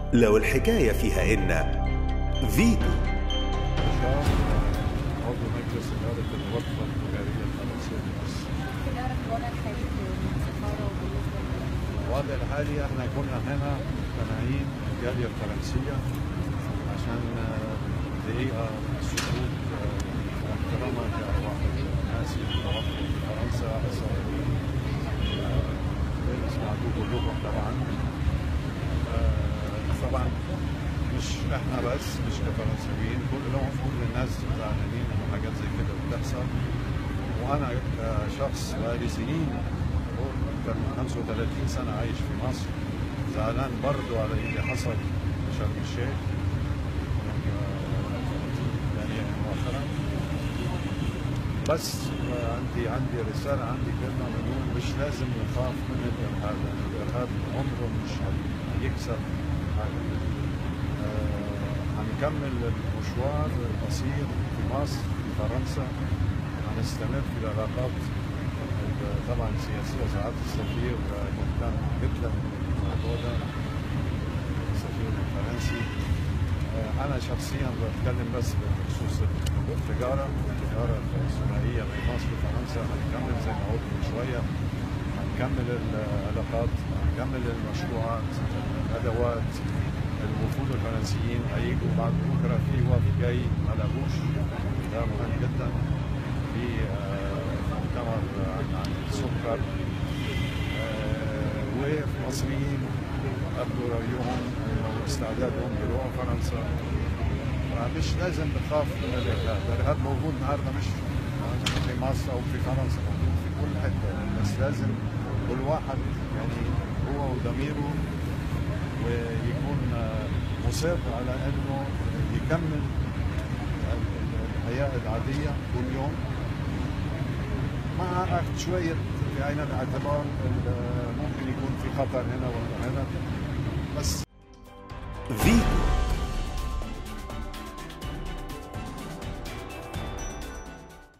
لو الحكاية فيها إن فيتو شاب عضو مجلس إدارة الغرفة التجارية الفرنسية بمصر. ممكن نعرف الوضع الحالي في السفارة وبالنسبة لل- الوضع الحالي احنا كنا هنا مجتمعين الجالية الفرنسية عشان آه، دقيقة سكوت آه، واحتراما لأرواح الناس اللي توفوا في فرنسا أثر اللي سمعتوه كلكم طبعا آه، طبعا مش احنا بس مش كفرنسيين كلهم كل الناس زعلانين انه حاجات زي كده بتحصل وانا كشخص بقالي سنين فوق اكثر من 35 سنه عايش في مصر زعلان برضه على اللي حصل في شرم الشيخ يعني مؤخرا بس عندي عندي رساله عندي كلمه بنقول مش لازم نخاف من الارهاب لان الارهاب عمره مش هيكسب حاجه آه، هنكمل المشوار القصير في مصر في فرنسا هنستمر في العلاقات ال- طبعا السياسية سعادة السفير آه، مهتم جدا بالموضوع ده السفير الفرنسي آه، أنا شخصيا بتكلم بس بخصوص التجارة التجارة الثنائية بين مصر وفرنسا هنكمل زي ما قلت من شوية هنكمل العلاقات هنكمل المشروعات الأدوات الوفود الفرنسيين هيجوا بعد بكرة في وفد جاي على بوش ده مهم جدا في آه، مؤتمر عن عن السكر آه، والمصريين أبدوا رأيهم واستعدادهم يروحوا فرنسا مش لازم نخاف من الإرهاب، الإرهاب موجود النهارده مش في مصر أو في فرنسا موجود في كل حتة بس لازم كل واحد يعني هو وضميره ويكون آه، مصر على انه يكمل الحياه العاديه كل يوم مع اخذ شويه في عين الاعتبار ال- ممكن يكون في خطر هنا ولا هنا بس فيتو